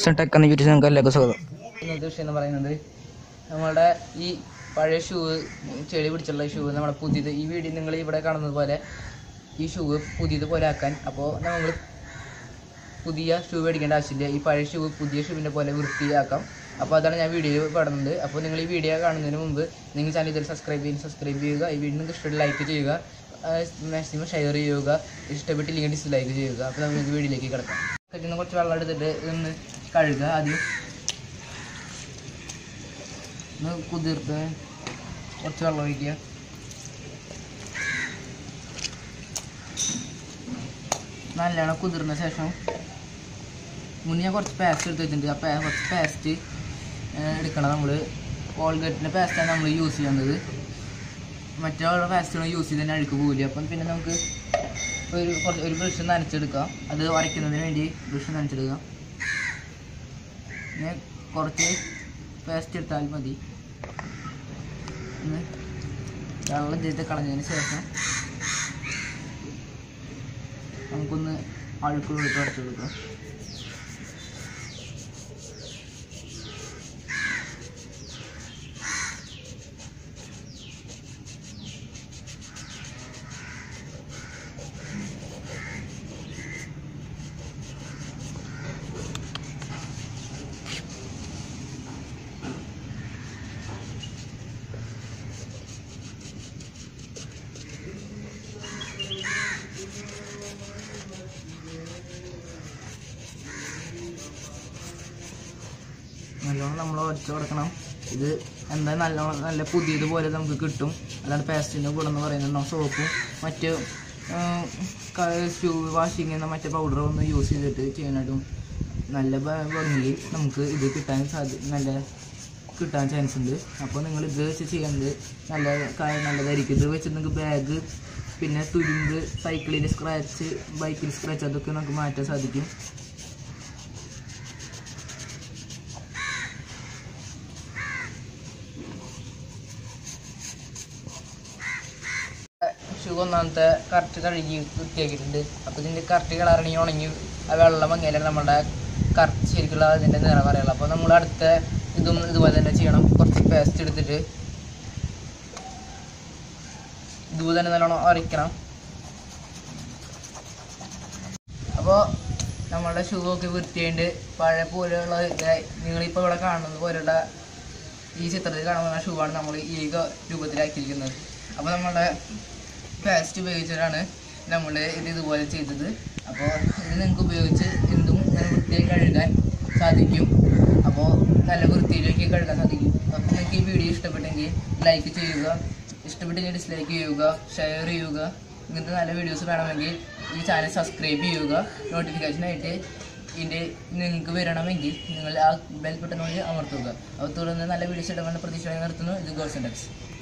ഗോൾസൺ tech എന്ന YouTube നിങ്ങൾക്ക് എല്ലാവർക്കും സ്വാഗതം ഇന്നത്തെ വിഷയം എന്ന് പറയുന്നത് നമ്മളുടെ ഈ പഴയ ഷൂ ചെളി പിടിച്ചുള്ള ഷൂ നമ്മുടെ പുതിയത് ഈ വീഡിയോ നിങ്ങൾ ഇവിടെ കാണുന്നത് പോലെ ഈ ഷൂ പുതിയത് പോലെ ആക്കാൻ അപ്പോൾ നമ്മൾ പുതിയ ഷൂ മേടിക്കേണ്ട ആവശ്യമില്ല ഈ പഴയ ഷൂ പുതിയ ഷൂവിൻ്റെ പോലെ വൃത്തിയാക്കാം അപ്പോൾ അതാണ് ഞാൻ വീഡിയോയിൽ പറയുന്നത് അപ്പോൾ നിങ്ങൾ ഈ വീഡിയോ കാണുന്നതിന് മുമ്പ് നിങ്ങൾ ചാനൽ ഇതിൽ സബ്സ്ക്രൈബ് ചെയ്യുക സബ്സ്ക്രൈബ് ചെയ്യുക ഈ വീഡിയോ നിങ്ങൾക്ക് ഇഷ്ടമുള്ള ലൈക്ക് ചെയ്യുക മാക്സിമം ഷെയർ ചെയ്യുക ഇഷ്ടപ്പെട്ടില്ലെങ്കിൽ ഡിസ്ലൈക്ക് ചെയ്യുക അപ്പോൾ നമുക്ക് വീഡിയോയിലേക്ക് കിടക്കാം ഇതിൽ കുറച്ച് വെള്ളം എടുത്തിട്ട് ഇതൊന്ന് കഴുകുക ആദ്യം ഒന്ന് കുതിർത്ത് കുറച്ച് വെള്ളം ഒഴിക്കുക നല്ലോണം കുതിർന്ന ശേഷം മുന്നേ ഞാൻ കുറച്ച് പേസ്റ്റ് എടുത്ത് വെച്ചിട്ടുണ്ട് ആ പേ കുറച്ച് പേസ്റ്റ് എടുക്കണം നമ്മൾ കോൾഗേറ്റിൻ്റെ പേസ്റ്റാണ് നമ്മൾ യൂസ് ചെയ്യുന്നത് മറ്റുള്ള പേസ്റ്റുകൾ യൂസ് ചെയ്ത് തന്നെ അഴുക്ക് പോകില്ല അപ്പം പിന്നെ നമുക്ക് ഒരു കുറച്ച് ഒരു ബ്രഷ് നനച്ചെടുക്കാം അത് വരയ്ക്കുന്നതിന് വേണ്ടി ബ്രഷ് നനച്ചെടുക്കാം പിന്നെ കുറച്ച് പേസ്റ്റ് എടുത്താൽ മതി ഒന്ന് വെള്ളം ചെയ്ത് കളഞ്ഞതിന് ശേഷം നമുക്കൊന്ന് അഴുക്കുള്ളിട്ട് വരച്ച് കൊടുക്കാം നല്ലോണം നമ്മൾ ഉടച്ചു കൊടുക്കണം ഇത് എന്താ നല്ലോണം നല്ല പുതിയതുപോലെ നമുക്ക് കിട്ടും അല്ലാണ്ട് പേസ്റ്റിൻ്റെ കൂടെ എന്ന് പറയുന്നത് സോപ്പും മറ്റ് ഷൂ വാഷിങ് എന്ന മറ്റേ പൗഡർ ഒന്നും യൂസ് ചെയ്തിട്ട് ചെയ്യാനായിട്ടും നല്ല ഭ- ഭംഗിയിൽ നമുക്ക് ഇത് കിട്ടാൻ സാധി നല്ല കിട്ടാൻ ചാൻസ് ഉണ്ട് അപ്പോൾ നിങ്ങൾ ഇത് വെച്ച് ചെയ്യുന്നത് നല്ല കാര്യം നല്ലതായിരിക്കും ഇത് വെച്ച് നിങ്ങൾക്ക് ബാഗ് പിന്നെ തുരുമ്പ് സൈക്കിളിൻ്റെ സ്ക്രാച്ച് ബൈക്കിൽ സ്ക്രാച്ച് അതൊക്കെ നമുക്ക് മാറ്റാൻ സാധിക്കും ഷൂ ഒന്നാമത്തെ കറക്റ്റ് കഴുകി വൃത്തിയാക്കിയിട്ടുണ്ട് അപ്പോൾ ഇതിൻ്റെ കറക്റ്റ് കളറിണി ഉണങ്ങി ആ വെള്ളം ഭംഗിയിലാണ് നമ്മുടെ കറക്റ്റ് ശരിക്കുള്ള ഇതിൻ്റെ നിറം പറയുള്ളൂ അപ്പോൾ നമ്മൾ അടുത്ത ഇതും ഇതുപോലെ തന്നെ ചെയ്യണം കുറച്ച് പേസ്റ്റ് എടുത്തിട്ട് ഇതുപോലെ തന്നെ നല്ലോണം അരയ്ക്കണം അപ്പോൾ നമ്മളുടെ ഷൂ ഒക്കെ വൃത്തിയായിട്ട് പഴയ പോലെയുള്ള ഇതായി നിങ്ങളിപ്പോൾ ഇവിടെ കാണുന്നത് പോലെയുള്ള ഈ ചിത്രത്തിൽ കാണുന്ന ഷൂ ആണ് നമ്മൾ ഈ ക- രൂപത്തിലാക്കിയിരിക്കുന്നത് അപ്പോൾ നമ്മളുടെ പേസ്റ്റ് ഉപയോഗിച്ചിട്ടാണ് നമ്മൾ ഇത് ഇതുപോലെ ചെയ്തത് അപ്പോൾ ഇത് നിങ്ങൾക്ക് ഉപയോഗിച്ച് എന്തും നല്ല വൃത്തിയായി കഴുകാൻ സാധിക്കും അപ്പോൾ നല്ല വൃത്തിയിലേക്ക് കഴുകാൻ സാധിക്കും അപ്പോൾ നിങ്ങൾക്ക് ഈ വീഡിയോ ഇഷ്ടപ്പെട്ടെങ്കിൽ ലൈക്ക് ചെയ്യുക ഇഷ്ടപ്പെട്ടെങ്കിൽ ഡിസ്ലൈക്ക് ചെയ്യുക ഷെയർ ചെയ്യുക ഇങ്ങനത്തെ നല്ല വീഡിയോസ് വേണമെങ്കിൽ ഈ ചാനൽ സബ്സ്ക്രൈബ് ചെയ്യുക നോട്ടിഫിക്കേഷനായിട്ട് ഇതിൻ്റെ നിങ്ങൾക്ക് വരണമെങ്കിൽ നിങ്ങൾ ആ ബെൽ ബട്ടൺ വഴി അമർത്തുക അപ്പോൾ തുടർന്ന് നല്ല വീഡിയോസ് ഇടപെടുന്ന പ്രതീക്ഷ നിർത്തുന്നു ഇത് ഗോൾസ് ടെക്സ്